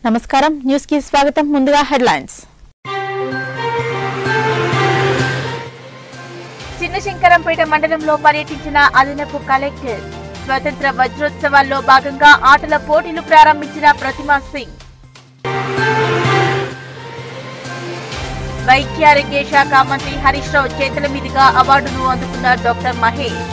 నమస్కారం న్యూస్ కి స్వాగతం ముందుగా హెడ్లైన్స్ చిన్నశంకరంపేట మండలంలో పర్యటించిన అదనపు కలెక్టర్ స్వతంత్ర వజ్రోత్సవాల్లో భాగంగా ఆటల పోటీలు ప్రారంభించిన ప్రతిమా సింగ్ వైద్యారోగ్య శాఖ మంత్రి హరీష్ రావు చేతుల మీదుగా అవార్డును అందుకున్న డాక్టర్ మహేష్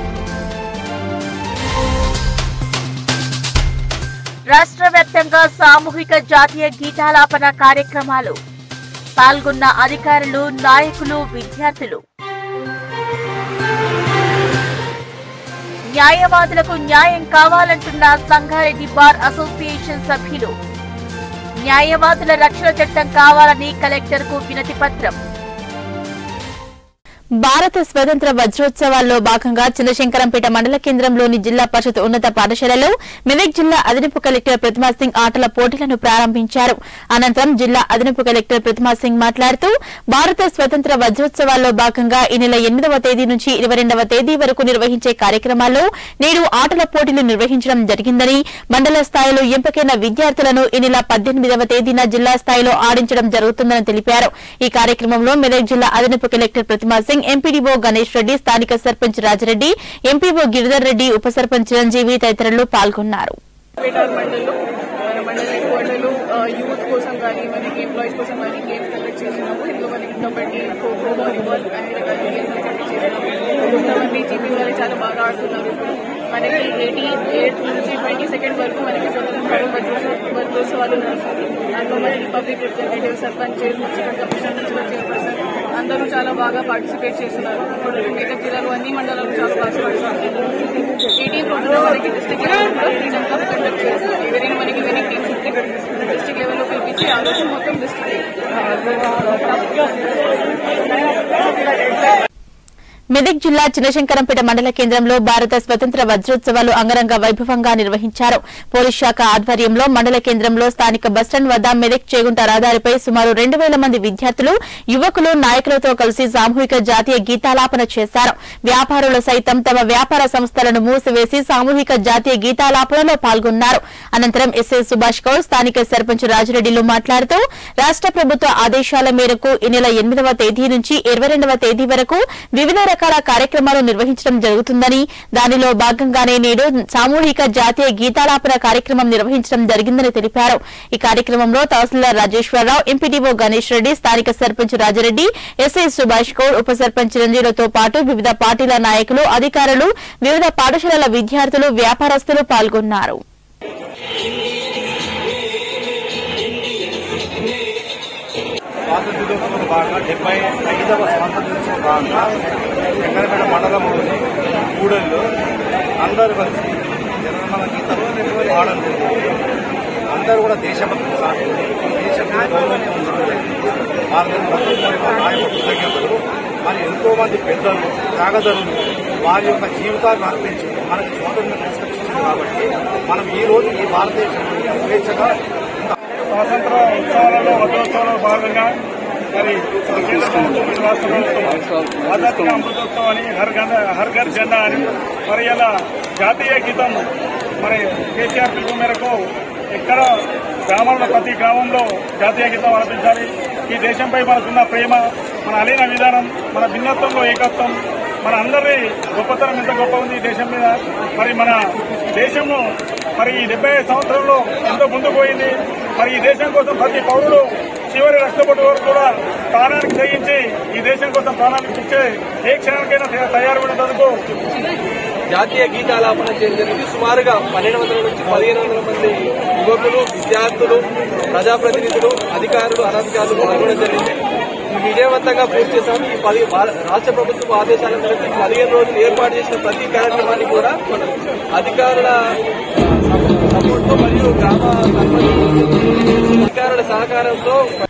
రాష్ట్ర వ్యాప్తంగా సామూహిక జాతీయ గీతాలాపన కార్యక్రమాలు పాల్గొన్న అధికారులు నాయకులు విద్యార్థులు న్యాయవాదులకు న్యాయం కావాలంటున్న సంగారెడ్డి బార్ అసోసియేషన్ సభ్యులు న్యాయవాదుల రక్షణ చట్టం కావాలని కలెక్టర్ కు వినతి పత్రం భారత స్వతంత్ర వజ్రోత్సవాల్లో భాగంగా చిన్నశంకరంపేట మండల కేంద్రంలోని జిల్లా పరిషత్ ఉన్నత పాఠశాలలో మెదక్ జిల్లా అదనపు కలెక్టర్ ప్రతిమా సింగ్ ఆటల పోటీలను ప్రారంభించారు అనంతరం జిల్లా అదనపు కలెక్టర్ ప్రతిమా సింగ్ మాట్లాడుతూ భారత స్వతంత్ర వజ్రోత్సవాల్లో భాగంగా ఈ నెల ఎనిమిదవ తేదీ నుంచి ఇరవై రెండవ తేదీ వరకు నిర్వహించే కార్యక్రమాల్లో నేడు ఆటల పోటీలు నిర్వహించడం జరిగిందని మండల స్థాయిలో ఎంపికైన విద్యార్థులను ఈ నెల పద్దెనిమిదవ తేదీన జిల్లా స్థాయిలో ఆడించడం జరుగుతుందని తెలిపారు ఈ కార్యక్రమంలో మెదక్ జిల్లా అదనపు కలెక్టర్ ప్రతిమా సింగ్ ఎంపీడీఓ గణేష్ రెడ్డి స్థానిక సర్పంచ్ రాజరెడ్డి ఎంపీఓ గిరిధర్ రెడ్డి ఉప సర్పంచ్ చిరంజీవి తదితరులు పాల్గొన్నారు పేటార్ మండల్లో మన మండల హెడ్ క్వార్టర్లో యూత్ కోసం కానీ మనకి ఎంప్లాయీస్ కోసం కానీ గేమ్స్ కండక్ట్ చేస్తున్నాము ఇందులో మనకి కబడ్డీ ఖోఖో వాలీబాల్ అన్ని రకాల గేమ్స్ కండక్ట్ చేస్తున్నాము కొంతమంది జీపీ వాళ్ళు చాలా బాగా ఆడుతున్నారు మనకి ఎయిటీ ఎయిత్ నుంచి ట్వంటీ సెకండ్ వరకు మనకి స్వతంత్ర వజ్రోత్సవ- వజ్రోత్సవాలు నడుస్తుంది దాంట్లో మనకి public representative sarpanch municipal commissioner municipal chairperson అందరూ చాలా బాగా పార్టిసిపేట్ చేస్తున్నారు ఇప్పుడు మెదక్ జిల్లాలో అన్ని మండలాలు చాలా పార్టిసిపేట్ ఎయిటీన్ రోజుల్లో మనకి డిస్ట్రిక్ట్ లెవెల్ కూడా ఫ్రీడమ్ కప్ కండక్ట్ చేస్తారు ఎవరైనా మనకి వినింగ్ టీమ్స్ ఉంటే డిస్ట్రిక్ట్ లెవెల్లో పిలిపించి ఆ రోజు మొత్తం డిస్ట్రిక్ట్ మెదక్ జిల్లా చిన్నశంకరంపేట మండల కేంద్రంలో భారత స్వతంత్ర వజ్రోత్సవాలు అంగరంగ వైభవంగా నిర్వహించారు పోలీస్ శాఖ ఆధ్వర్యంలో మండల కేంద్రంలో స్థానిక బస్టాండ్ వద్ద మెదక్ చేగుంట రహదారిపై సుమారు రెండు వేల మంది విద్యార్థులు యువకులు నాయకులతో కలిసి సామూహిక జాతీయ గీతాలాపన చేశారు వ్యాపారులు సైతం తమ వ్యాపార సంస్థలను మూసివేసి సామూహిక జాతీయ గీతాలాపనలో పాల్గొన్నారు అనంతరం ఎస్ఐ సుభాష్ కౌర్ స్థానిక సర్పంచ్ రాజిరెడ్డిలు మాట్లాడుతూ రాష్ట ప్రభుత్వ ఆదేశాల మేరకు ఈ నెల ఎనిమిదవ తేదీ నుంచి ఇరవై రెండవ తేదీ వరకు వివిధ రకాల కార్యక్రమాలు నిర్వహించడం జరుగుతుందని దానిలో భాగంగానే నేడు సామూహిక జాతీయ గీతాలాపన కార్యక్రమం నిర్వహించడం జరిగిందని తెలిపారు ఈ కార్యక్రమంలో తహసీల్దార్ రాజేశ్వరరావు ఎంపీడీఓ గణేష్ రెడ్డి స్థానిక సర్పంచ్ రాజరెడ్డి ఎస్ఐ సుభాష్ కౌర్ ఉప సర్పంచ్ చిరంజీవులతో పాటు వివిధ పార్టీల నాయకులు అధికారులు వివిధ పాఠశాలల విద్యార్థులు వ్యాపారస్తులు పాల్గొన్నారు స్వాతంత్ర దినోత్సవం భాగంగా డెబ్బై ఐదవ స్వాతంత్ర దినోత్సవం భాగంగా వెంకటపేట మండలంలోని కూడల్లో అందరూ కలిసి జనగణమన గీతం పాడడం జరిగింది అందరూ కూడా దేశభక్తి సాగుతుంది దేశభక్తి గౌరవాన్ని పొందుతుంది వాళ్ళకి ప్రభుత్వ నాయకుల కృతజ్ఞతలు మరి ఎంతో మంది పెద్దలు త్యాగధరులు వారి యొక్క జీవితాలను అర్పించి మనకి స్వాతంత్రం తీసుకొచ్చింది కాబట్టి మనం ఈ రోజు ఈ భారతదేశంలో స్వేచ్ఛగా స్వాతంత్ర ఉత్సవాలలో వజ్రోత్సవాలలో భాగంగా మరి మన కేంద్ర ప్రభుత్వం రాష్ట్ర ప్రభుత్వం ఆజాదీ అమృతోత్సవం అని హర్ గండ హర్ ఘర్ జెండా అని మరి ఇలా జాతీయ గీతం మరి కేసీఆర్ పిలుపు మేరకు ఎక్కడ గ్రామంలో ప్రతి గ్రామంలో జాతీయ గీతం ఆలపించాలి ఈ దేశంపై మనకున్న ప్రేమ మన అలీన విధానం మన భిన్నత్వంలో ఏకత్వం మన అందరి గొప్పతనం ఎంత గొప్ప ఉంది ఈ దేశం మీద మరి మన దేశంలో మరి ఈ డెబ్బై ఐదు సంవత్సరంలో ఎంతో ముందుకు పోయింది మరి ఈ దేశం కోసం ప్రతి పౌరుడు చివరి రక్తపొట్టు వరకు కూడా ప్రాణానికి తెగించి ఈ దేశం కోసం ప్రాణానికి ఇచ్చే ఏ క్షణానికైనా తయ- తయారు పడేందుకు జాతీయ గీతాలాపన జరిగింది సుమారుగా పన్నెండు వందల నుంచి పదిహేను వందల మంది యువకులు విద్యార్థులు ప్రజాప్రతినిధులు అధికారులు అనధికారులు పాల్గొనడం జరిగింది ఈ విజయవంతంగా పూర్తి చేశాము ఈ పది భార- రాష్ట్ర ప్రభుత్వ ఆదేశాల మేరకు ఈ పదిహేను రోజులు ఏర్పాటు చేసిన ప్రతి కార్యక్రమాన్ని కూడా అధికారుల సపోర్ట్తో మరియు గ్రామ సర్పంచ్ అధికారుల సహకారంతో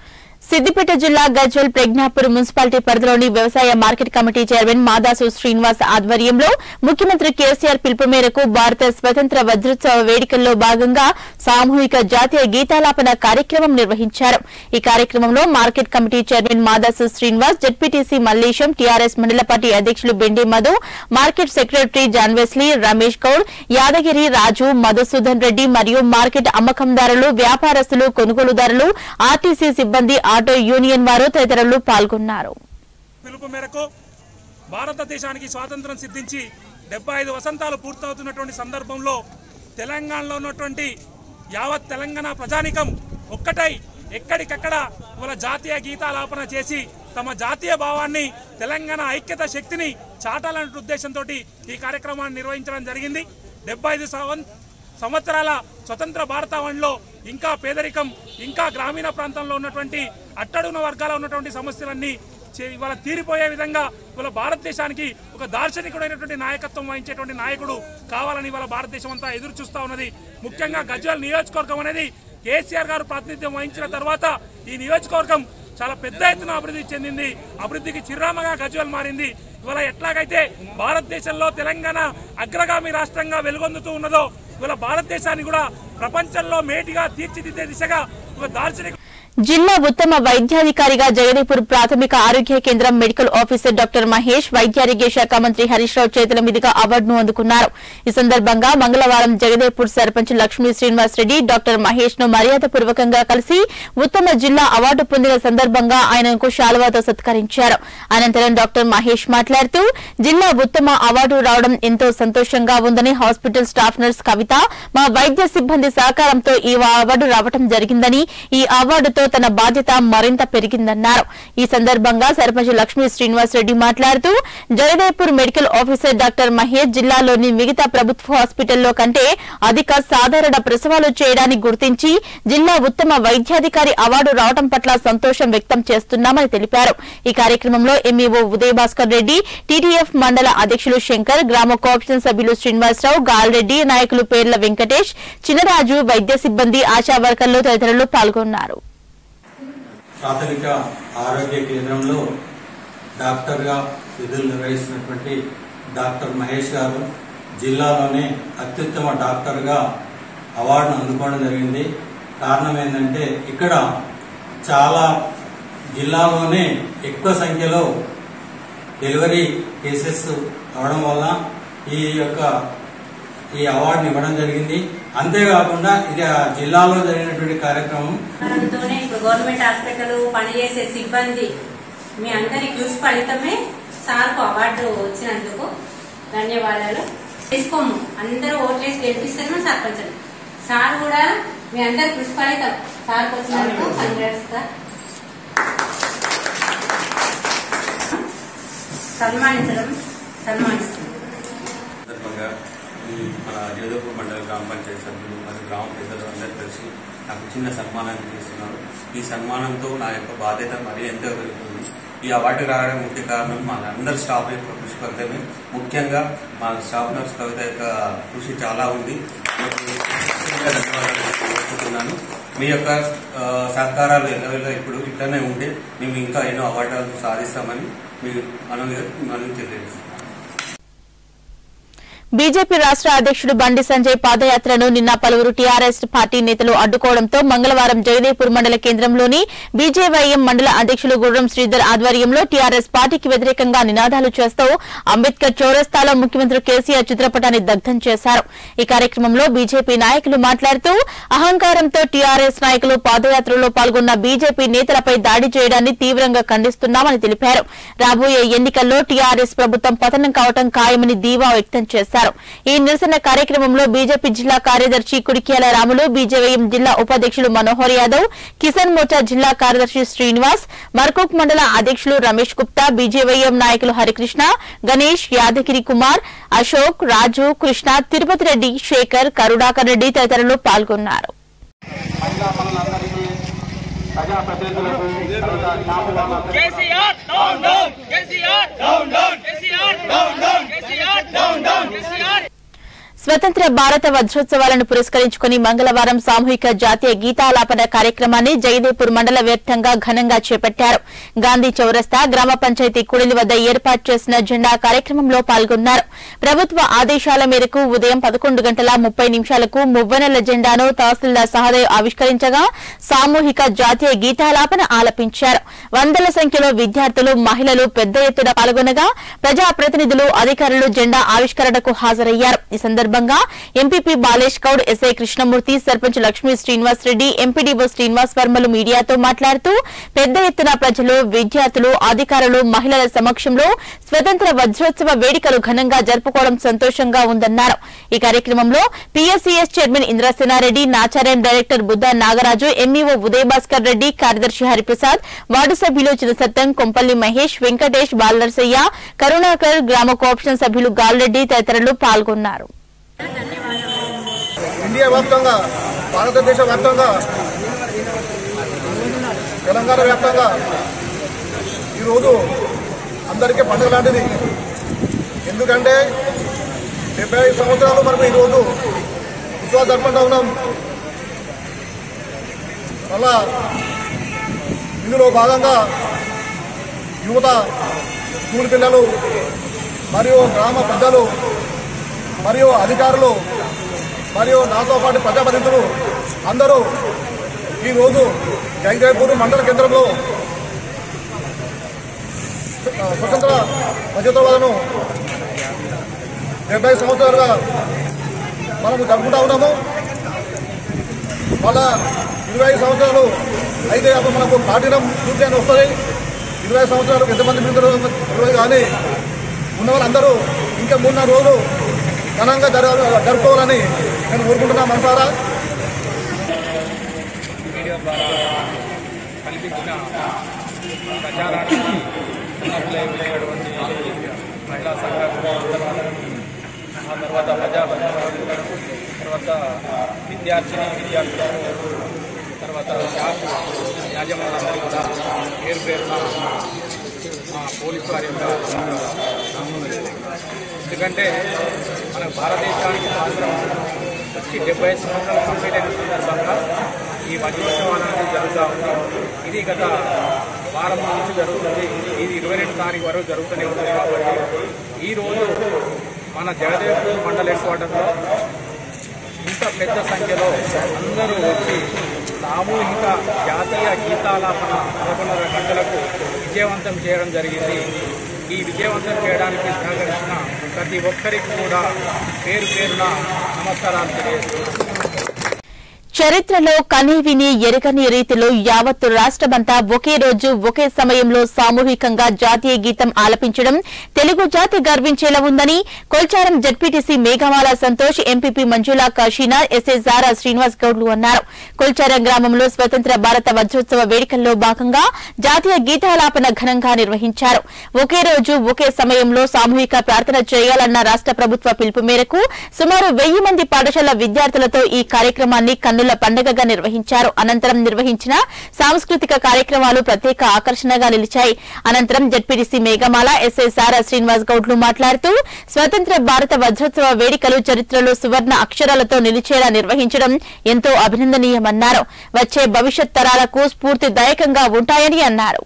సిద్దిపేట జిల్లా గజ్వల్ ప్రజ్ఞాపూర్ మున్సిపాలిటీ పరిధిలోని వ్యవసాయ market committee chairman Madasu Srinivas ఆధ్వర్యంలో ముఖ్యమంత్రి కేసీఆర్ పిలుపు మేరకు భారత స్వతంత్ర వజ్రోత్సవ వేడుకల్లో భాగంగా సామూహిక జాతీయ గీతాలాపన కార్యక్రమం నిర్వహించారు ఈ కార్యక్రమంలో market committee chairman Madasu Srinivas ZPTC Mallesham TRS మండల పార్టీ అధ్యక్షులు Bendi Madhu market secretary John Wesley Ramesh Goud Yadagiri Raju Madhusudan Reddy మరియు మార్కెట్ అమ్మకందారులు వ్యాపారస్తులు కొనుగోలుదారులు ఆర్టీసీ సిబ్బంది ఆటో యూనియన్ వారు తదితరులు పాల్గొన్నారు పిలుపు మేరకు భారతదేశానికి స్వాతంత్రం సిద్ధించి డెబ్బై ఐదు వసంతాలు పూర్తవుతున్నటువంటి సందర్భంలో తెలంగాణలో ఉన్నటువంటి యావత్ తెలంగాణ ప్రజానికం ఒక్కటై ఎక్కడికక్కడ ఇవాళ జాతీయ గీతాలాపన చేసి తమ జాతీయ భావాన్ని తెలంగాణ ఐక్యత శక్తిని చాటాలనే ఉద్దేశంతో ఈ కార్యక్రమాన్ని నిర్వహించడం జరిగింది డెబ్బై ఐదు సంవత్సరాల స్వతంత్ర భారతావనిలో ఇంకా పేదరికం ఇంకా గ్రామీణ ప్రాంతంలో ఉన్నటువంటి అట్టడుగున వర్గాల ఉన్నటువంటి సమస్యలన్నీ చే- ఇవాళ తీరిపోయే విధంగా ఇవాళ భారతదేశానికి ఒక దార్శనికుడైనటువంటి నాయకత్వం వహించేటువంటి నాయకుడు కావాలని ఇవాళ భారతదేశం అంతా ఎదురు చూస్తా ఉన్నది ముఖ్యంగా గజ్వల్ నియోజకవర్గం అనేది కేసీఆర్ గారు ప్రాతినిధ్యం వహించిన తర్వాత ఈ నియోజకవర్గం చాలా పెద్ద ఎత్తున అభివృద్ధి చెందింది అభివృద్ధికి చిరునామాగా గజ్వల్ మారింది ఇవాళ ఎట్లాగైతే భారతదేశంలో తెలంగాణ అగ్రగామి రాష్ట్రంగా వెలుగొందుతూ ఉన్నదో ఇవాళ భారతదేశాన్ని కూడా ప్రపంచంలో మేటిగా తీర్చిదిద్దే దిశగా ఒక దార్శనిక జిల్లా ఉత్తమ వైద్యాధికారిగా జగదీపూర్ ప్రాథమిక ఆరోగ్య కేంద్రం మెడికల్ ఆఫీసర్ డాక్టర్ మహేష్ వైద్యారోగ్య శాఖ మంత్రి హరీష్ రావు చేతుల మీదుగా అవార్డును అందుకున్నారు ఈ సందర్భంగా మంగళవారం జగదేపూర్ సర్పంచ్ లక్ష్మీ శ్రీనివాస్ రెడ్డి డాక్టర్ మహేష్ ను మర్యాదపూర్వకంగా కలిసి ఉత్తమ జిల్లా అవార్డు పొందిన సందర్భంగా ఆయనకు శాలువాతో సత్కరించారు అనంతరం డాక్టర్ మహేష్ మాట్లాడుతూ జిల్లా ఉత్తమ అవార్డు రావడం ఎంతో సంతోషంగా ఉందని హాస్పిటల్ స్టాఫ్ నర్స్ కవిత మా వైద్య సిబ్బంది సహకారంతో ఈ అవార్డు రావడం జరిగిందని ఈ అవార్డుతో తన బాధ్యత మరింత పెరిగిందన్నారు ఈ సందర్భంగా సర్పంచ్ లక్ష్మీ శ్రీనివాస్ రెడ్డి మాట్లాడుతూ Jagadevpur medical officer doctor Mahesh జిల్లాలోని మిగతా ప్రభుత్వ హాస్పిటల్లో కంటే అధిక సాధారణ ప్రసవాలు చేయడాన్ని గుర్తించి జిల్లా ఉత్తమ వైద్యాధికారి అవార్డు రావడం పట్ల సంతోషం వ్యక్తం చేస్తున్నామని తెలిపారు ఈ కార్యక్రమంలో ఎంఈఓ ఉదయ్ భాస్కర్ రెడ్డి టీటీఎఫ్ మండల అధ్యక్షులు శంకర్ గ్రామ కోఆప్షన్ సభ్యులు శ్రీనివాసరావు గాల్రెడ్డి నాయకులు పేర్ల వెంకటేష్ చినరాజు వైద్య సిబ్బంది ఆశా వర్కర్లు తదితరులు పాల్గొన్నారు ప్రాథమిక ఆరోగ్య కేంద్రంలో డాక్టర్గా విధులు నిర్వహిస్తున్నటువంటి డాక్టర్ మహేష్ గారు జిల్లాలోనే అత్యుత్తమ డాక్టర్గా అవార్డును అందుకోవడం జరిగింది కారణం ఏంటంటే ఇక్కడ చాలా జిల్లాలోనే ఎక్కువ సంఖ్యలో డెలివరీ కేసెస్ అవడం వల్ల ఈ యొక్క ఈ అవార్డుని ఇవ్వడం జరిగింది అంతేకాకుండా ఇది ఆ జిల్లాలో జరిగినటువంటి కార్యక్రమం తోనే ఇప్పుడు గవర్నమెంట్ హాస్పిటల్ పనిచేసే సిబ్బంది మీ అందరి కృషి ఫలితమే సార్కు అవార్డు వచ్చినందుకు ధన్యవాదాలు తీసుకోము అందరూ ఓట్లేసి గెలిపిస్తాను సర్పంచ్ సార్ కూడా మీ అందరి కృషి ఫలితం సార్కు వచ్చినందుకు కంగ్రాట్స్ సార్ సన్మానించడం సన్మానిస్తాం సందర్భంగా ఈ మన జోధపూర్ మండల గ్రామ పంచాయతీ సభ్యులు మరియు గ్రామ పెద్దలు అందరూ కలిసి నాకు చిన్న సన్మానాన్ని చేస్తున్నారు ఈ సన్మానంతో నా యొక్క బాధ్యత మరీ ఎంతో పెరుగుతుంది ఈ అవార్డు రావడం ముఖ్య కారణం మా అందరి స్టాఫ్ యొక్క కృషి ఫలితమే ముఖ్యంగా మా స్టాఫ్ నర్స్ కవిత యొక్క కృషి చాలా ఉంది మీకు ప్రత్యేకంగా ధన్యవాదాలు తెలుపుతున్నాను మీ యొక్క ఆ, సహకారాలు ఎల్లవెల్ల ఇప్పుడు ఇట్లనే ఉంటే మేము ఇంకా ఎన్నో అవార్డులు సాధిస్తామని మీరు మనం మనం తెలియజేస్తున్నాం బీజేపీ రాష్ట్ర అధ్యక్షుడు బండి సంజయ్ పాదయాత్రను నిన్న పలువురు టీఆర్ఎస్ పార్టీ నేతలు అడ్డుకోవడంతో మంగళవారం జగదేపూర్ మండల కేంద్రంలోని బీజేవైఎం మండల అధ్యక్షులు గుర్రం శ్రీధర్ ఆధ్వర్యంలో టీఆర్ఎస్ పార్టీకి వ్యతిరేకంగా నినాదాలు చేస్తూ అంబేద్కర్ చౌరస్తాలో ముఖ్యమంత్రి కేసీఆర్ చిత్రపటాన్ని దగ్ధం చేశారు ఈ కార్యక్రమంలో బీజేపీ నాయకులు మాట్లాడుతూ అహంకారంతో టీఆర్ఎస్ నాయకులు పాదయాత్రలో పాల్గొన్న బీజేపీ నేతలపై దాడి చేయడాన్ని తీవ్రంగా ఖండిస్తున్నామని తెలిపారు రాబోయే ఎన్నికల్లో టీఆర్ఎస్ ప్రభుత్వం పతనం కావడం ఖాయమని ధీమా వ్యక్తం చేశారు ఈ నిరసన కార్యక్రమంలో బీజేపీ జిల్లా కార్యదర్శి కుడిక్యాల రాములు బీజేవైఎం జిల్లా ఉపాధ్యక్షులు మనోహర్ యాదవ్ కిసాన్ మోర్చా జిల్లా కార్యదర్శి శ్రీనివాస్ మర్కూక్ మండల అధ్యక్షులు రమేష్ గుప్తా బీజేవైఎం నాయకులు హరికృష్ణ గణేష్ యాదగిరి కుమార్ అశోక్ రాజు కృష్ణ తిరుపతి రెడ్డి శేఖర్ కరుణాకర్ రెడ్డి తదితరులు పాల్గొన్నారు KCR down down KCR down down KCR down down KCR down down KCR స్వతంత్ర భారత వజ్రోత్సవాలను పురస్కరించుకుని మంగళవారం సామూహిక జాతీయ గీతాలాపన కార్యక్రమాన్ని జయదేపూర్ మండల వ్యాప్తంగా ఘనంగా చేపట్టారు గాంధీ చౌరస్తా గ్రామ పంచాయతీ కుడిలి వద్ద ఏర్పాటు చేసిన జెండా కార్యక్రమంలో పాల్గొన్నారు ప్రభుత్వ ఆదేశాల మేరకు ఉదయం పదకొండు గంటల ముప్పై నిమిషాలకు మువ్వనెల జెండాను తహసీల్దార్ సహదేవ్ ఆవిష్కరించగా సామూహిక జాతీయ గీతాలాపన ఆలపించారు వందల సంఖ్యలో విద్యార్థులు మహిళలు పెద్ద ఎత్తున పాల్గొనగా ప్రజాప్రతినిధులు అధికారులు జెండా ఆవిష్కరణకు హాజరయ్యారు ఈ సందర్భంగా MPP Balesh Goud SI Krishnamurthy sarpanch Lakshmi Srinivas Reddy MPDO Srinivas వర్మలు మీడియాతో మాట్లాడుతూ పెద్ద ఎత్తున ప్రజలు విద్యార్థులు అధికారులు మహిళల సమక్షంలో స్వతంత్ర వజ్రోత్సవ వేడుకలు ఘనంగా జరుపుకోవడం సంతోషంగా ఉందన్నారు ఈ కార్యక్రమంలో PSCS chairman Indrasenareddy Nacharam director Buddha Nagaraju MEO Uday Bhaskar Reddy కార్యదర్శి హరిప్రసాద్ వార్డు సభ్యులు చినసత్తం కొంపల్లి మహేష్ వెంకటేష్ బాలనర్సయ్య కరుణాకర్ గ్రామ కోఆప్షన్ సభ్యులు గాల్రెడ్డి తదితరులు పాల్గొన్నారు ఇండియా వ్యాప్తంగా భారతదేశ వ్యాప్తంగా తెలంగాణ వ్యాప్తంగా ఈరోజు అందరికీ పండుగ లాంటిది ఎందుకంటే డెబ్బై ఐదు సంవత్సరాలు మనకు ఈరోజు ఉత్సవాలు జరుపుకుంటూ ఉన్నాం మళ్ళా ఇందులో భాగంగా యువత స్కూల్ పిల్లలు మరియు గ్రామ పెద్దలు మరియు అధికారులు మరియు నాతో పాటు ప్రజాప్రతినిధులు అందరూ ఈరోజు జైదేపూర్ మండల కేంద్రంలో ఆ, స్వతంత్ర మధ్యతవాదను డెబ్బై సంవత్సరాలుగా మనము జరుపుకుంటా ఉన్నాము మళ్ళా ఇరవై ఐదు సంవత్సరాలు అయితే అప్పుడు మనకు పాటినం పూర్తి అని వస్తుంది ఇరవై ఐదు సంవత్సరాలు ఎంతమంది మిత్రులు తెలియదు కానీ ఉన్న వాళ్ళందరూ ఇంకా మూడు నాలుగు రోజులు ఘనంగా జర జరుపుకోవాలని నేను కోరుకుంటున్నా మనసారా మీడియా ద్వారా కల్పించిన ప్రచారానికి ఉన్నటువంటి మహిళా సంఘాలు ఆ తర్వాత ప్రజాబంధువులు తర్వాత విద్యార్థిని విద్యార్థులు తర్వాత షాప్ యాజమాన్యాలు కూడా పేరు పేరున మా పోలీసు వారి యొక్క ఎందుకంటే మన భారతదేశానికి స్వాతంత్రం వచ్చి డెబ్బై సంవత్సరాలు కంప్లీట్ అయిన సందర్భంగా ఈ వజ్రోత్సవాలు అనేది జరుగుతూ ఉంది ఇది గత వారం నుంచి జరుగుతుంది ఇది ఇరవై రెండు తారీఖు వరకు జరుగుతూనే ఉంటుంది కాబట్టి ఈరోజు మన జగదేవ్పూర్ మండల హెడ్ క్వార్టర్లో ఇంత పెద్ద సంఖ్యలో అందరూ వచ్చి సామూహిక జాతీయ గీతాలాపన పదకొండున్నర గంటలకు విజయవంతం చేయడం జరిగింది ఈ విజయవంతం చేయడానికి సహకరించిన ప్రతి ఒక్కరికి కూడా పేరు పేరున నమస్కారాలు తెలియజేస్తున్నాను చరిత్రలో కనీవిని ఎరగని రీతిలో యావత్తు రాష్ట్రమంతా ఒకే రోజు ఒకే సమయంలో సామూహికంగా జాతీయ గీతం ఆలపించడం తెలుగు జాతి గర్వించేలా ఉందని Kolcharam ZPTC Meghamala Santosh MPP Manjula Kashina SA Jara Srinivas గౌడ్లు అన్నారు కొల్చారం గ్రామంలో స్వతంత్ర భారత వజ్రోత్సవ వేడుకల్లో భాగంగా జాతీయ గీతాలాపన ఘనంగా నిర్వహించారు ఒకే రోజు ఒకే సమయంలో సామూహిక ప్రార్థన చేయాలన్న రాష్ట ప్రభుత్వ పిలుపు మేరకు సుమారు వెయ్యి మంది పాఠశాల విద్యార్థులతో ఈ కార్యక్రమాన్ని కన్నుల పండుగగా నిర్వహించారు అనంతరం నిర్వహించిన సాంస్కృతిక కార్యక్రమాలు ప్రత్యేక ఆకర్షణగా నిలిచాయి అనంతరం జడ్పీటీసీ మేఘమాల ఎస్ఐ సారా శ్రీనివాస్ గౌడ్లు మాట్లాడుతూ స్వతంత్ర భారత వజ్రోత్సవ వేడుకలు చరిత్రలో సువర్ణ అక్షరాలతో నిలిచేలా నిర్వహించడం ఎంతో అభినందనీయమన్నారు వచ్చే భవిష్యత్ తరాలకు స్ఫూర్తిదాయకంగా ఉంటాయని అన్నారు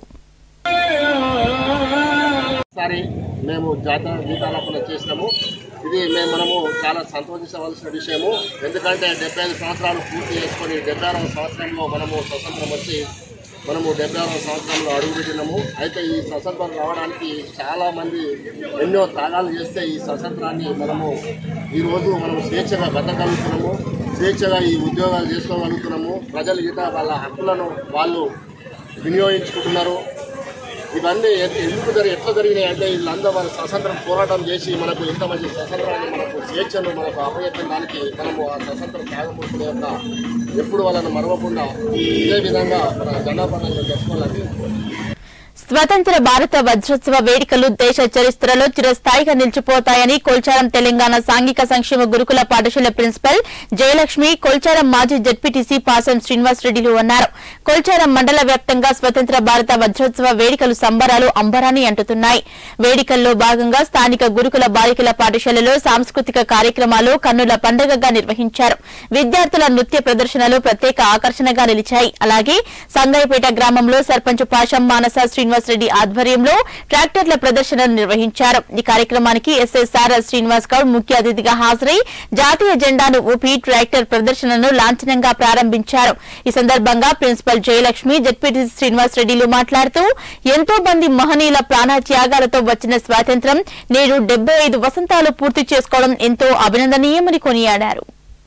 ఒకసారి మేము జాతీయ గీతాలాపన చేసినాము ఇది మేము మనము చాలా సంతోషించవలసిన విషయము ఎందుకంటే డెబ్బై ఐదు సంవత్సరాలు పూర్తి చేసుకొని డెబ్బై ఆరవ సంవత్సరంలో మనము స్వతంత్రం వచ్చి మనము డెబ్బై ఆరవ సంవత్సరంలో అడుగుపెట్టినాము అయితే ఈ స్వతంత్రం రావడానికి చాలా మంది ఎన్నో త్యాగాలు చేస్తే ఈ స్వతంత్రాన్ని మనము ఈరోజు మనం స్వేచ్ఛగా బతకగలుగుతున్నాము స్వేచ్ఛగా ఈ ఉద్యోగాలు చేసుకోగలుగుతున్నాము ప్రజలు గిట వాళ్ళ హక్కులను వాళ్ళు వినియోగించుకుంటున్నారు ఇవన్నీ ఎ- ఎందుకు జరిగి ఎట్లా జరిగినాయి అంటే వీళ్ళందరూ మన స్వతంత్రం పోరాటం చేసి మనకు ఇంత మంచి స్వతంత్రాన్ని మనకు స్వేచ్ఛను మనకు అప్పగించిన దానికి మనము ఆ స్వతంత్ర త్యాగమూర్తుల యొక్క ఎప్పుడు వాళ్ళని మరవకుండా ఇదే విధంగా మన జెండా పండుగ జరుపుకోవాలని స్వతంత్ర భారత వజ్రోత్సవ వేడుకలు దేశ చరిత్రలో చిరస్థాయిగా నిలిచిపోతాయని కొల్చారం తెలంగాణ సాంఘిక సంక్షేమ గురుకుల పాఠశాల ప్రిన్సిపల్ జయలక్ష్మి కొల్చారం మాజీ జడ్పీటీసీ పాసం శ్రీనివాస్ రెడ్డిలు అన్నారు కొల్చారం మండల వ్యాప్తంగా స్వతంత్ర భారత వజ్రోత్సవ వేడుకలు సంబరాలు అంబరాన్ని అంటుతున్నాయి వేడుకల్లో భాగంగా స్థానిక గురుకుల బాలికల పాఠశాలలో సాంస్కృతిక కార్యక్రమాలు కన్నుల పండుగగా నిర్వహించారు విద్యార్థుల నృత్య ప్రదర్శనలు ప్రత్యేక ఆకర్షణగా నిలిచాయి అలాగే సంగాయిపేట గ్రామంలో సర్పంచ్ పాషం మానస శ్రీనివాస్ రెడ్డి ఆధ్వర్యంలో ట్రాక్టర్ల ప్రదర్శనను నిర్వహించారు ఈ కార్యక్రమానికి ఎస్ఎస్ఆర్ శ్రీనివాస్ గౌడ్ ముఖ్య అతిథిగా హాజరై జాతీయ జెండాను ఊపి ట్రాక్టర్ ప్రదర్శనను లాంఛనంగా ప్రారంభించారు ఈ సందర్భంగా ప్రిన్సిపల్ జయలక్ష్మి జడ్పీటీసీ శ్రీనివాస్ రెడ్డిలు మాట్లాడుతూ ఎంతో మంది మహనీయుల ప్రాణ త్యాగాలతో వచ్చిన స్వాతంత్ర్యం నేడు డెబ్బై ఐదు వసంతాలు పూర్తి చేసుకోవడం ఎంతో అభినందనీయమని కొనియాడారు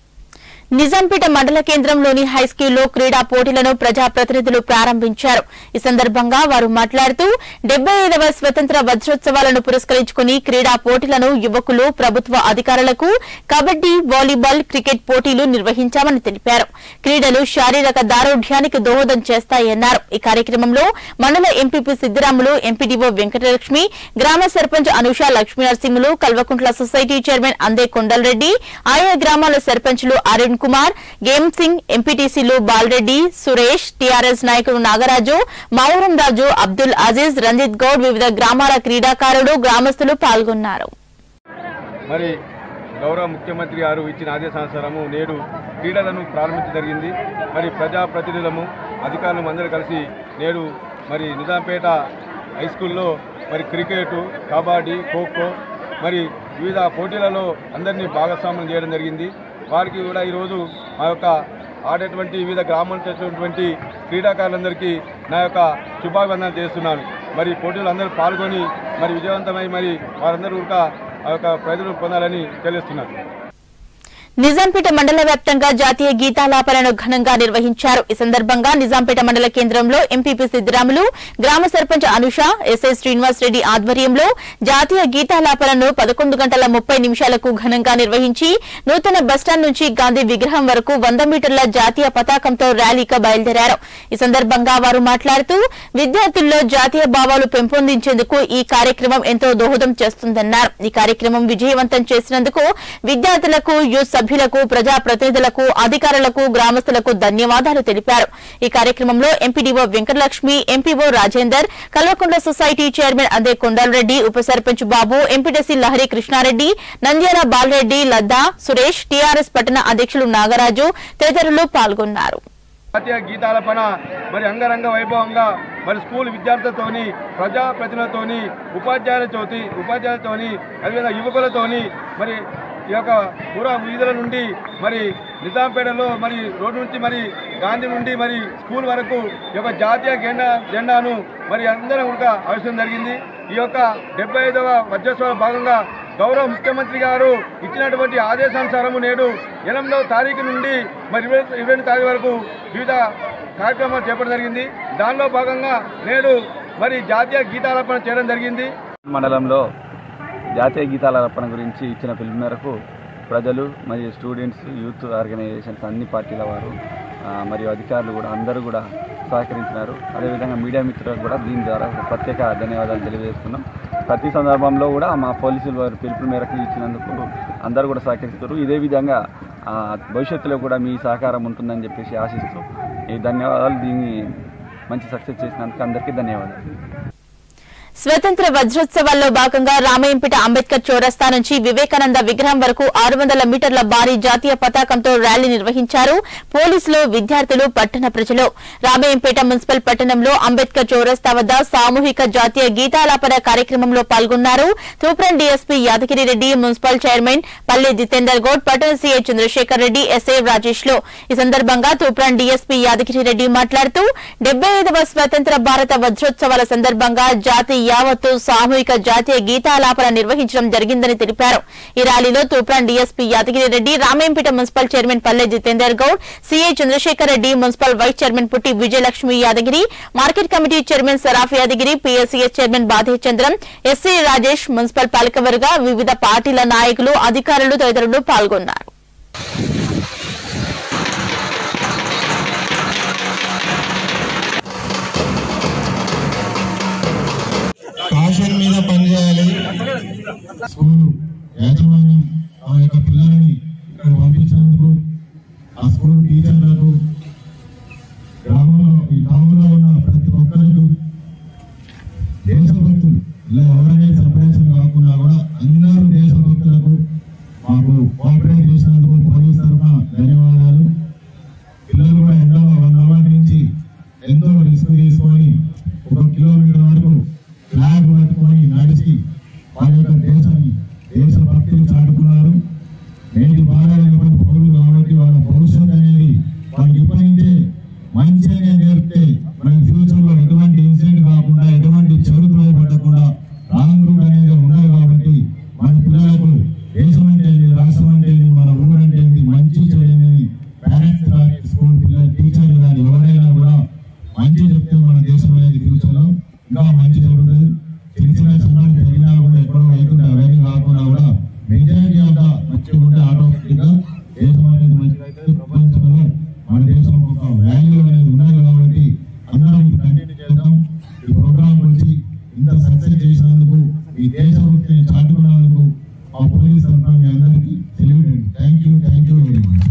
నిజాంపేట మండల కేంద్రంలోని హైస్కూల్లో క్రీడా పోటీలను ప్రజాప్రతినిధులు ప్రారంభించారు ఈ సందర్భంగా వారు మాట్లాడుతూ డెబ్బై ఐదవ స్వతంత్ర వజ్రోత్సవాలను పురస్కరించుకుని క్రీడా పోటీలను యువకులు ప్రభుత్వ అధికారులకు కబడ్డీ వాలీబాల్ క్రికెట్ పోటీలు నిర్వహించామని తెలిపారు క్రీడలు శారీరక దారుఢ్యానికి దోహదం చేస్తాయన్నారు ఈ కార్యక్రమంలో మండల ఎంపీపీ సిద్దిరాములు ఎంపీడీఓ వెంకటలక్ష్మి గ్రామ సర్పంచ్ అనుష లక్ష్మీనరసింహులు కల్వకుంట్ల సొసైటీ చైర్మన్ అందే కొండలరెడ్డి ఆయా గ్రామాల సర్పంచులు అరుణ్ కుమార్ గేమ్ సింగ్ ఎంపీటీసీలు బాలరెడ్డి సురేష్ టీఆర్ఎస్ నాయకులు నాగరాజు మౌరం రాజు అబ్దుల్ అజీజ్ రంజిత్ గౌడ్ వివిధ గ్రామాల క్రీడాకారులు గ్రామస్తులు పాల్గొన్నారు మరి గౌరవ ముఖ్యమంత్రి గారు ఇచ్చిన ఆదేశానుసారము నేడు క్రీడలను ప్రారంభించడం జరిగింది మరి ప్రజాప్రతినిధులము అధికారులు అందరూ కలిసి నేడు మరి నిజాంపేట హై స్కూల్లో మరి క్రికెట్ కబడ్డీ ఖోఖో మరి వివిధ పోటీలలో అందరినీ భాగస్వామ్యం చేయడం జరిగింది వారికి కూడా ఈరోజు మా యొక్క ఆడేటువంటి వివిధ గ్రామాలకు వచ్చినటువంటి క్రీడాకారులందరికీ నా యొక్క శుభాభివందనలు చేస్తున్నాను మరి పోటీలు అందరూ పాల్గొని మరి విజయవంతమై మరి వారందరూ కూడా ఆ యొక్క ప్రజలు పొందాలని తెలియజేస్తున్నారు నిజాంపేట మండల వ్యాప్తంగా జాతీయ గీతాలాపనను ఘనంగా నిర్వహించారు ఈ సందర్భంగా నిజాంపేట మండల కేంద్రంలో ఎంపీపీ సిద్దిరాములు గ్రామ సర్పంచ్ అనుష ఎస్ఐ శ్రీనివాస్ రెడ్డి ఆధ్వర్యంలో జాతీయ గీతాలాపనను పదకొండు గంటల ముప్పై నిమిషాలకు ఘనంగా నిర్వహించి నూతన బస్టాండ్ నుంచి గాంధీ విగ్రహం వరకు వంద మీటర్ల జాతీయ పతాకంతో ర్యాలీగా బయలుదేరారు ఈ సందర్భంగా వారు మాట్లాడుతూ విద్యార్థుల్లో జాతీయ భావాలు పెంపొందించేందుకు ఈ కార్యక్రమం ఎంతో దోహదం చేస్తుందన్నారు ఈ కార్యక్రమం విజయవంతం చేసినందుకు విద్యార్థులకు యూత్ సభ్యులకు ప్రజాప్రతినిధులకు అధికారులకు గ్రామస్తులకు ధన్యవాదాలు తెలిపారు ఈ కార్యక్రమంలో MPDO Venkatalakshmi MPO Rajender Kalvakuntla society chairman Ande Kondalreddy ఉప సర్పంచ్ బాబు ఎంపీటీసీ లహరి కృష్ణారెడ్డి నంద్యాల బాలరెడ్డి లద్దా సురేష్ టీఆర్ఎస్ పట్టణ అధ్యక్షులు నాగరాజు తదితరులు పాల్గొన్నారు జాతీయ గీతాలపన మరి అంగరంగ వైభవంగా మరి స్కూల్ విద్యార్థులతోని ప్రజాప్రతినిధులతోని ఉపాధ్యాయులతోటి ఉపాధ్యాయులతోని అదేవిధంగా యువకులతోని మరి ఈ యొక్క పూర్వ వీధుల నుండి మరి నిజాంపేటలో మరి రోడ్డు నుంచి మరి గాంధీ నుండి మరి స్కూల్ వరకు ఈ యొక్క జాతీయ జెండా జెండాను మరి అందరం కూడా ఆవిష్కరణ జరిగింది ఈ యొక్క డెబ్బై ఐదవ వజ్రోత్సవ భాగంగా గౌరవ ముఖ్యమంత్రి గారు ఇచ్చినటువంటి ఆదేశానుసారము నేడు ఎనిమిదవ తారీఖు నుండి మరి ఇరవై ఇరవై రెండు తారీఖు వరకు వివిధ కార్యక్రమాలు చేపట్టడం జరిగింది దానిలో భాగంగా నేడు మరి జాతీయ గీతాలాపన చేయడం జరిగింది మండలంలో జాతీయ గీతాల అర్పణ గురించి ఇచ్చిన పిలుపు మేరకు ప్రజలు మరియు స్టూడెంట్స్ యూత్ ఆర్గనైజేషన్స్ అన్ని పార్టీల వారు ఆ, మరియు అధికారులు కూడా అందరూ కూడా సహకరించినారు అదేవిధంగా మీడియా మిత్రులకు కూడా దీని ద్వారా ప్రత్యేక ధన్యవాదాలు తెలియజేస్తున్నాం ప్రతి సందర్భంలో కూడా మా పోలీసులు వారి పిలుపు మేరకు ఇచ్చినందుకు అందరూ కూడా సహకరిస్తారు ఇదే విధంగా ఆ, భవిష్యత్తులో కూడా మీ సహకారం ఉంటుందని చెప్పేసి ఆశిస్తూ ఈ ధన్యవాదాలు దీన్ని మంచి సక్సెస్ చేసినందుకు అందరికీ ధన్యవాదాలు స్వతంత్ర వజ్రోత్సవాల్లో భాగంగా రామయ్యంపేట అంబేద్కర్ చౌరస్తా నుంచి వివేకానంద విగ్రహం వరకు ఆరు వందల మీటర్ల భారీ జాతీయ పతాకంతో ర్యాలీ నిర్వహించారు పోలీసులు విద్యార్థులు పట్టణ ప్రజలు రామయ్యంపేట మున్సిపల్ పట్టణంలో అంబేద్కర్ చౌరస్తా వద్ద సామూహిక జాతీయ గీతాలాపన కార్యక్రమంలో పాల్గొన్నారు Toopran DSP Yadagiri Reddy municipal chairman Palle Jitender Goud పట్టణ సీఐ చంద్రశేఖర్ రెడ్డి ఎస్ఐ రాజేష్ లో ఈ సందర్భంగా తూప్రం డీఎస్పీ యాదగిరి రెడ్డి మాట్లాడుతూ డెబ్బై ఐదవ స్వతంత్ర భారత వజ్రోత్సవాల సందర్భంగా జాతి యావత్తు సామూహిక జాతీయ గీతాలాపన నిర్వహించడం జరిగిందని తెలిపారు ఈ ర్యాలీలో Toopran DSP Yadagiri Reddy Ramayampet municipal chairman Palle Jitender Goud CI Chandrasekhar Reddy municipal vice chairman Putti Vijayalakshmi Yadagiri market committee chairman Saraf Yadagiri PSCS chairman Badhe Chandram SC Rajesh municipal పాలకవర్గ వివిధ పార్టీల నాయకులు అధికారులు తదితరులు పాల్గొన్నారు ప్యాషన్ మీద పనిచేయాలి స్కూల్ యాజమాన్యం ఆ యొక్క పిల్లలని ఇక్కడ పంపించినందుకు ఆ స్కూల్ టీచర్లకు గ్రామంలో ఈ టౌన్లో ఉన్న ప్రతి ఒక్కరికి దేశభక్తులు ఇలా ఎవరైనా సపరేషన్ కాకుండా కూడా అందరూ దేశభక్తులకు మాకు కోఆపరేట్ చేసినందుకు పోలీస్ తరఫున ధన్యవాదాలు పిల్లలు కూడా ఎండలో వన్ అవర్ నుంచి ఎంతో రిస్క్ తీసుకొని ఒక కిలోమీటర్ వరకు ఫ్లాగ్ పట్టుకొని నడిచి వారి యొక్క దేశాన్ని దేశభక్తులు చాటుకున్నారు నేటి బాలైనటువంటి పౌరులు కాబట్టి వాళ్ళ భవిష్యత్ అనేది వాళ్ళకి ఇప్పటి నుంచే మంచిగా నేర్పితే మన ఫ్యూచర్ లో ఎటువంటి ఇన్సిడెంట్ కాకుండా ఎటువంటి చెడుతో పడకుండా రాంగ్ రూట్ అనేది ఉండదు కాబట్టి మన పిల్లలకు దేశం అంటే ఏంది రాష్ట్రం అంటే ఏంది మన ఊరు అంటే ఏంది మంచి చెడు అనేది పేరెంట్స్ కానీ స్కూల్ పిల్లలు టీచర్లు కానీ ఎవరైనా కూడా మంచి చెప్తే మన దేశం అనేది ఫ్యూచర్ లో ఇంకా మంచి జరుగుతుంది చిన్న చిన్న సంఘటనలు జరిగినా కూడా ఎక్కడో అవుతుంటే అవన్నీ కాకుండా కూడా మెజారిటీ అంతా మంచిగా ఉంటే ఆటోమేటిక్ గా దేశం అనేది మంచిగా అవుతుంది ప్రపంచంలో మన దేశం ఒక వాల్యూ అనేది ఉన్నది కాబట్టి అందరం ఇది కంటిన్యూ చేద్దాం ఈ ప్రోగ్రామ్ వచ్చి ఇంత సక్సెస్ చేసినందుకు ఈ దేశభక్తిని చాటుకున్నందుకు మా పోలీస్ తరఫున మీ అందరికీ తెలియడండి thank you thank you very much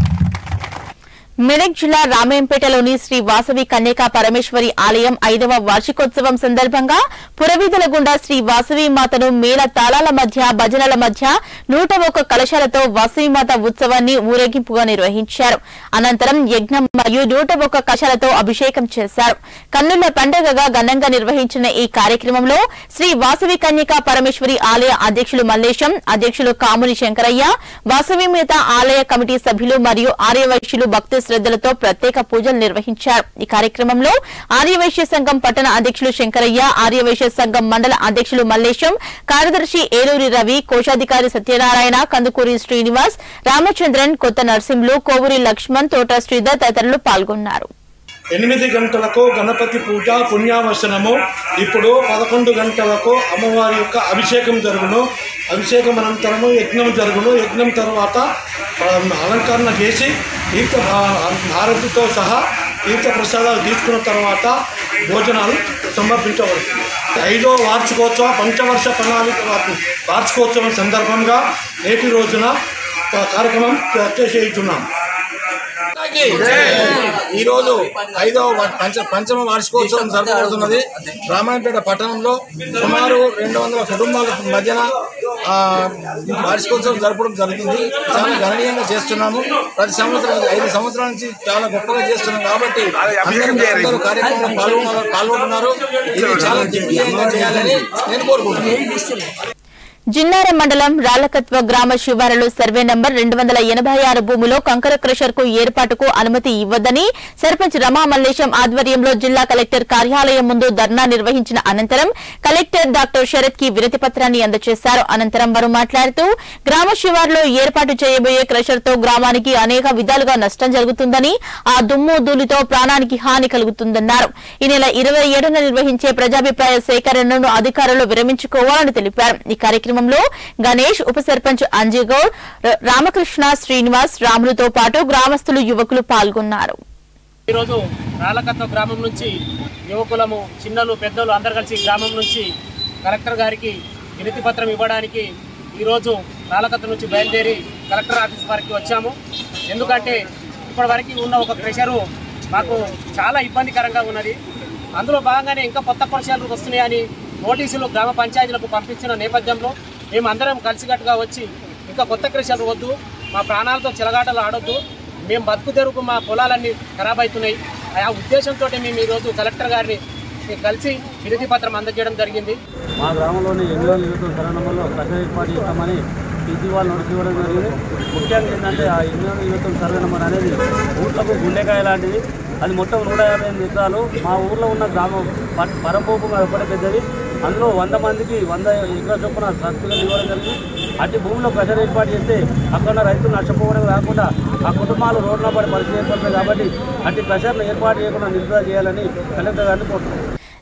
Medak జిల్లా రామాయంపేటలోని శ్రీ వాసవి కన్యకా పరమేశ్వరి ఆలయం ఐదవ వార్షికోత్సవం సందర్భంగా పురవీధుల గుండా శ్రీ వాసవి మాతను మేళ తాళాల మధ్య భజనల మధ్య నూట ఒక్క కలశాలతో వాసవి మాత ఉత్సవాన్ని ఊరేగింపుగా నిర్వహించారు అనంతరం యజ్ఞం మరియు నూట ఒక్క కలశాలతో అభిషేకం చేశారు కన్నుల పండుగగా ఘనంగా నిర్వహించిన ఈ కార్యక్రమంలో శ్రీ వాసవి కన్యకా పరమేశ్వరి ఆలయ అధ్యక్షులు మల్లేశం అధ్యక్షులు కాముని శంకరయ్య వాసవి మాత ఆలయ కమిటీ సభ్యులు మరియు ఆర్యవైశ్యులు భక్తి శ్రద్దలతో ప్రత్యేక పూజలు నిర్వహించారు ఈ కార్యక్రమంలో ఆర్యవైశ్య సంఘం పట్టణ అధ్యక్షులు శంకరయ్య ఆర్యవైశ్య సంఘం మండల అధ్యక్షులు మల్లేశం కార్యదర్శి ఏలూరి రవి కోశాధికారి సత్యనారాయణ కందుకూరి శ్రీనివాస్ రామచంద్రన్ కొత్త నర్సింహులు కోవూరి లక్ష్మణ్ తోట శ్రీధర్ తదితరులు పాల్గొన్నారు ఎనిమిది గంటలకు గణపతి పూజ పుణ్యావసనము ఇప్పుడు పదకొండు గంటలకు అమ్మవారి యొక్క అభిషేకం జరుగును అభిషేకం అనంతరము యజ్ఞం జరుగును యజ్ఞం తర్వాత ఆ, అలంకరణ చేసి తీర్థ ఆ, హారతితో సహా తీర్థ ప్రసాదాలు తీసుకున్న తర్వాత భోజనాలు సమర్పించబడుతుంది ఐదో వార్షికోత్సవ పంచవర్ష ప్రణాళిక వా- వార్షికోత్సవం సందర్భంగా నేటి రోజున కా- కార్యక్రమం చేస్తున్నాం ఈరోజు ఐదవ వ- పంచ పంచమ వార్షికోత్సవం జరపబడుతున్నది రామాయణపేట పట్టణంలో సుమారు రెండు వందల కుటుంబాల మధ్యన ఆ, ఈ వార్షికోత్సవం జరపడం జరుగుతుంది చాలా గణనీయంగా చేస్తున్నాము ప్రతి సంవత్సరం ఐదు సంవత్సరాల నుంచి చాలా గొప్పగా చేస్తున్నాం కాబట్టి అందరూ అందరూ కార్యక్రమంలో పాల్గొన్నారు పాల్గొంటున్నారు ఇది చాలా దిగ్విజయంగా చేయాలని నేను కోరుకుంటున్నాను జిన్నారం మండలం రాళ్లకత్వ గ్రామ శివారులో సర్వే నంబర్ రెండు వందల ఎనభై ఆరు భూమిలో కంకర క్రషర్ కు ఏర్పాటుకు అనుమతి ఇవ్వద్దని సర్పంచ్ రమా మల్లేశం ఆధ్వర్యంలో జిల్లా కలెక్టర్ కార్యాలయం ముందు ధర్నా నిర్వహించిన అనంతరం కలెక్టర్ డాక్టర్ శరత్ కి వినతి పత్రాన్ని అందజేశారు అనంతరం వారు మాట్లాడుతూ గ్రామ శివారులో ఏర్పాటు చేయబోయే క్రషర్ తో గ్రామానికి అనేక విధాలుగా నష్టం జరుగుతుందని ఆ దుమ్ము ధూళితో ప్రాణానికి హాని కలుగుతుందన్నారు ఈ నెల ఇరవై ఏడున నిర్వహించే ప్రజాభిప్రాయ సేకరణను అధికారులు విరమించుకోవాలని తెలిపారు ఈ కార్యక్రమంలో గణేష్ ఉప సర్పంచ్ అంజిగౌడ్ ర- రామకృష్ణ శ్రీనివాస్ రాములతో పాటు గ్రామస్తులు యువకులు పాల్గొన్నారు ఈరోజు రాళ్ళకత్వ గ్రామం నుంచి యువకులము చిన్నలు పెద్దలు అందరు కలిసి గ్రామం నుంచి కలెక్టర్ గారికి వినతి పత్రం ఇవ్వడానికి ఈరోజు రాళ్ళకత్వ నుంచి బయలుదేరి కలెక్టర్ ఆఫీస్ వరకు వచ్చాము ఎందుకంటే ఇప్పటివరకు ఉన్న ఒక ప్రెషరు మాకు చాలా ఇబ్బందికరంగా ఉన్నది అందులో భాగంగానే ఇంకా కొత్త పరిచయాలు వస్తున్నాయని నోటీసులు గ్రామ పంచాయతీలకు పంపించిన నేపథ్యంలో మేము అందరం కలిసికట్టుగా వచ్చి ఇంకా కొత్త కృషులు వద్దు మా ప్రాణాలతో చెలగాటలు ఆడొద్దు మేము బతుకు తెరుకు మా పొలాలన్నీ ఖరాబ్ అవుతున్నాయి ఆ ఉద్దేశంతో మేము ఈరోజు కలెక్టర్ గారిని కలిసి వినతి పత్రం అందజేయడం జరిగింది మా గ్రామంలోని ఎన్నో నియోజక తరుణంలో ప్రజలు ఏర్పాటు చేస్తామని పీజీ వాళ్ళు నోటీస్ ఇవ్వడం జరిగింది ముఖ్యంగా ఏంటంటే ఆ ఎన్నో నియోజకం సర్వే నెంబర్ అనేది ఊర్లకు గుండెకాయ లాంటిది అది మొత్తం నూట యాభై ఎనిమిది ఎకరాలు మా ఊర్లో ఉన్న గ్రామం ప- పరంపోపుగా ఒకటే పెద్దది అందులో వంద మందికి వంద ఎకరాల చొప్పున సర్కులు ఇవ్వడం జరిగింది అట్టి భూమిలో ప్రెషర్ ఏర్పాటు చేస్తే అక్కడ ఉన్న రైతులు నష్టపోవడం కాకుండా ఆ కుటుంబాలు రోడ్ల పడి పరిస్థితి ఏర్పడుతుంది కాబట్టి అట్టి ప్రెషర్ను ఏర్పాటు చేయకుండా నిలుపుదల చేయాలని కలెక్టర్ గారిని కోరుతున్నాం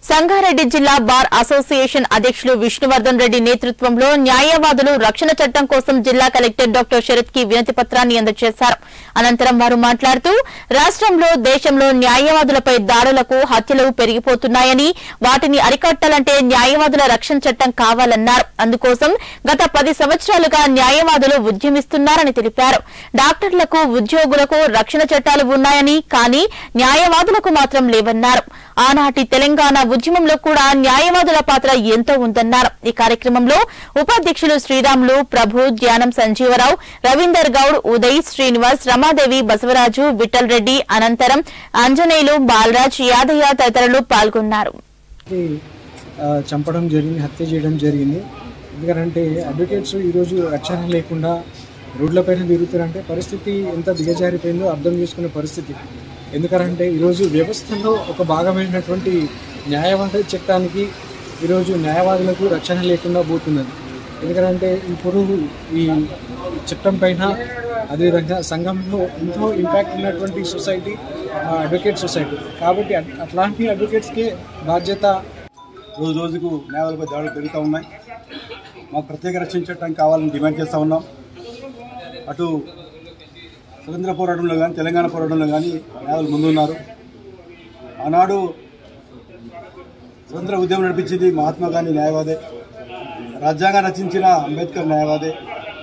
సంగారెడ్డి జిల్లా బార్ అసోసియేషన్ అధ్యక్షులు విష్ణువర్ధన్ రెడ్డి నేతృత్వంలో న్యాయవాదులు రక్షణ చట్టం కోసం జిల్లా కలెక్టర్ డాక్టర్ శరత్ కి వినతి పత్రాన్ని అందజేశారు అనంతరం వారు మాట్లాడుతూ రాష్ట్రంలో దేశంలో న్యాయవాదులపై దాడులకు హత్యలు పెరిగిపోతున్నాయని వాటిని అరికట్టాలంటే న్యాయవాదుల రక్షణ చట్టం కావాలన్నారు అందుకోసం గత పది సంవత్సరాలుగా న్యాయవాదులు ఉద్యమిస్తున్నారని తెలిపారు డాక్టర్లకు ఉద్యోగులకు రక్షణ చట్టాలు ఉన్నాయని కానీ న్యాయవాదులకు మాత్రం లేవన్నారు ఆనాటి తెలంగాణ ఉద్యమంలో కూడా న్యాయవాదుల పాత్ర ఎంతో ఉందన్నారు ఈ కార్యక్రమంలో ఉపాధ్యక్షులు శ్రీరాములు ప్రభు ధ్యానం సంజీవరావు రవీందర్ గౌడ్ ఉదయ్ శ్రీనివాస్ రమాదేవి బసవరాజు విఠల్ రెడ్డి అనంతరం ఆంజనేయులు బాలరాజ్ యాదయ్య తదితరులు పాల్గొన్నారు ఆ, చంపడం జరిగింది హత్య చేయడం జరిగింది ఎందుకంటే అడ్వకేట్స్ ఈరోజు రక్షణ లేకుండా రోడ్లపైన తిరుగుతారంటే పరిస్థితి ఎంత దిగజారిపోయిందో అర్థం చేసుకునే పరిస్థితి ఎందుకంటే ఈరోజు వ్యవస్థలో ఒక భాగమైనటువంటి న్యాయవాద చట్టానికి ఈరోజు న్యాయవాదులకు రక్షణ లేకుండా పోతున్నది ఎందుకంటే ఇప్పుడు ఈ చట్టం పైన అదేవిధంగా సంఘంలో ఎంతో ఇంపాక్ట్ ఉన్నటువంటి సొసైటీ అడ్వకేట్ సొసైటీ కాబట్టి అట్- అట్లాంటి అడ్వకేట్స్కే బాధ్యత రోజు రోజుకు న్యాయాలపై దాడులు పెరుగుతూ ఉన్నాయి మాకు ప్రత్యేక రక్షణ చట్టం కావాలని డిమాండ్ చేస్తూ ఉన్నాం అటు స్వతంత్ర పోరాటంలో కానీ తెలంగాణ పోరాటంలో కానీ న్యాయాలు ముందున్నారు ఆనాడు స్వతంత్ర ఉద్యమం నడిపించింది మహాత్మా గాంధీ న్యాయవాదే రాజ్యాంగం రచించిన అంబేద్కర్ న్యాయవాదే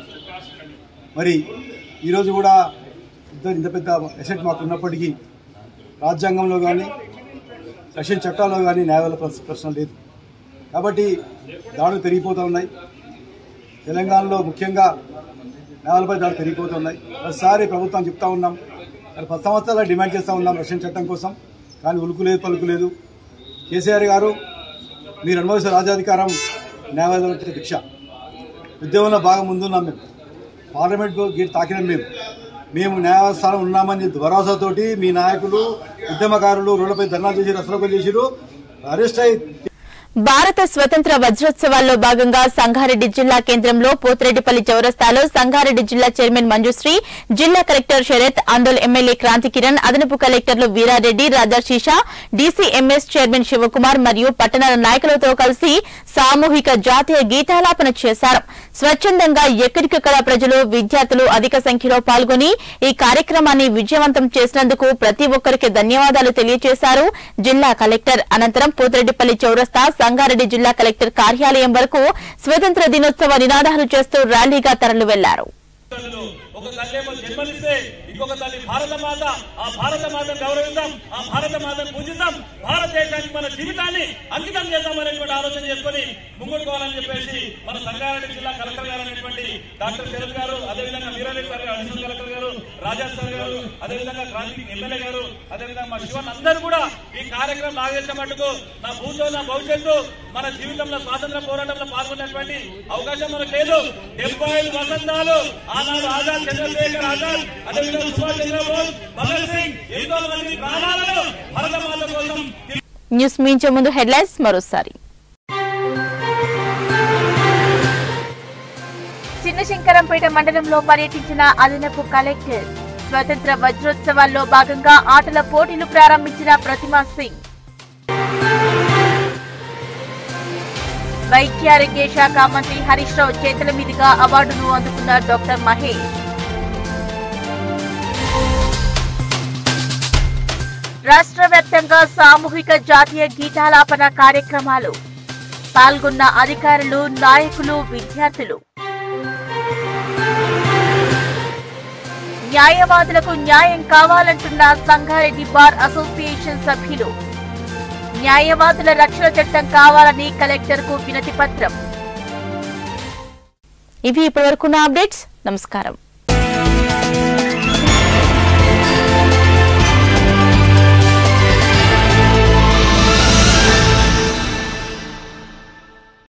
మరి ఈరోజు కూడా ఇద్దరు ఇంత పెద్ద ఎసెట్ మాకు ఉన్నప్పటికీ రాజ్యాంగంలో కానీ రక్షణ చట్టాల్లో కానీ న్యాయవాద ప్రశ్న ప్రశ్న లేదు కాబట్టి దాడులు పెరిగిపోతూ ఉన్నాయి తెలంగాణలో ముఖ్యంగా న్యాయాలపై దాడులు పెరిగిపోతున్నాయి ప్రతిసారి ప్రభుత్వం చెప్తా ఉన్నాం మరి పది సంవత్సరాలు డిమాండ్ చేస్తూ ఉన్నాం రక్షణ చట్టం కోసం కానీ ఉలుకు లేదు పలుకు లేదు కేసీఆర్ గారు మీరు అనుభవిస్తున్న రాజ్యాధికారం న్యాయవాదుల వచ్చే భిక్ష ఉద్యమంలో బాగా ముందున్నాం మేము పార్లమెంట్ గేట్ తాకినాం మేము మేము న్యాయస్థానం ఉన్నామని భరోసాతోటి మీ నాయకులు ఉద్యమకారులు రోడ్లపై ధర్నా చేసి రసలోకలు చేసిరు అరెస్ట్ అయి భారత స్వతంత్ర వజ్రోత్సవాల్లో భాగంగా సంగారెడ్డి జిల్లా కేంద్రంలో పోతిరెడ్డిపల్లి చౌరస్తాలో సంగారెడ్డి జిల్లా చైర్మన్ మంజుశ్రీ జిల్లా కలెక్టర్ శరత్ ఆందోళ్ ఎమ్మెల్యే క్రాంతి కిరణ్ అదనపు కలెక్టర్లు వీరారెడ్డి రాజాశీష డీసీఎంఎస్ చైర్మన్ శివకుమార్ మరియు పట్టణాల నాయకులతో కలిసి సామూహిక జాతీయ గీతాలాపన చేశారు స్వచ్ఛందంగా ఎక్కడికక్కడ ప్రజలు విద్యార్థులు అధిక సంఖ్యలో పాల్గొని ఈ కార్యక్రమాన్ని విజయవంతం చేసినందుకు ప్రతి ఒక్కరికి ధన్యవాదాలు తెలియజేశారు జిల్లా కలెక్టర్ అనంతరం పోతిరెడ్డిపల్లి చౌరస్తా సంగారెడ్డి జిల్లా కలెక్టర్ కార్యాలయం వరకు స్వతంత్ర దినోత్సవ నినాదాలు చేస్తూ ర్యాలీగా తరలి వెళ్లారు ఒక తల్లేమో జన్మనిస్తే ఇంకొక తల్లి భారత మాత ఆ భారత మాతను గౌరవిద్దాం ఆ భారత మాతను పూజిద్దాం భారతదేశానికి మన జీవితాన్ని అంకితం చేద్దాం అనేటువంటి ఆలోచన చేసుకుని ముంగొట్టుకోవాలని చెప్పేసి మన సంగారెడ్డి జిల్లా కలెక్టర్ గారు అనేటువంటి డాక్టర్ శరత్ గారు అదేవిధంగా వీరారెడ్డి సార్ గారు అడిషనల్ కలెక్టర్ గారు రాజా సార్ గారు అదేవిధంగా క్రాంతి ఎమ్మెల్యే గారు అదేవిధంగా మా శివన్ అందరూ కూడా ఈ కార్యక్రమం నాగేసిన మటుకు నా భూతో నా భవిష్యత్తు మన జీవితంలో స్వాతంత్ర పోరాటంలో పాల్గొన్నటువంటి అవకాశం మనకు లేదు డెబ్బై ఐదు వసంతాలు ఆనాడు ఆజాద్ చంద్రశేఖర్ ఆజాద్ అదేవిధంగా సుభాష్ చంద్రబోస్ భగత్ సింగ్ ఎంతో మంది ప్రాణాలను భారత మాత కోసం న్యూస్ మించే ముందు హెడ్లైన్స్ మరోసారి చిన్నశంకరంపేట మండలంలో పర్యటించిన అదనపు కలెక్టర్ స్వతంత్ర వజ్రోత్సవాల్లో భాగంగా ఆటల పోటీలు ప్రారంభించిన ప్రతిమా సింగ్ వైద్యారోగ్య శాఖ మంత్రి హరీష్ రావు చేతుల మీదుగా అవార్డును అందుకున్న డాక్టర్ మహేష్ రాష్ట్ర వ్యాప్తంగా సామూహిక జాతీయ గీతాలాపన కార్యక్రమాలు పాల్గొన్న అధికారులు నాయకులు విద్యార్థులు న్యాయవాదులకు న్యాయం కావాలంటున్న సంగారెడ్డి బార్ అసోసియేషన్ సభ్యులు న్యాయవాదుల రక్షణ చట్టం కావాలని కలెక్టర్ కు వినతి పత్రం ఇవి ఇప్పటివరకున్న అప్డేట్స్ నమస్కారం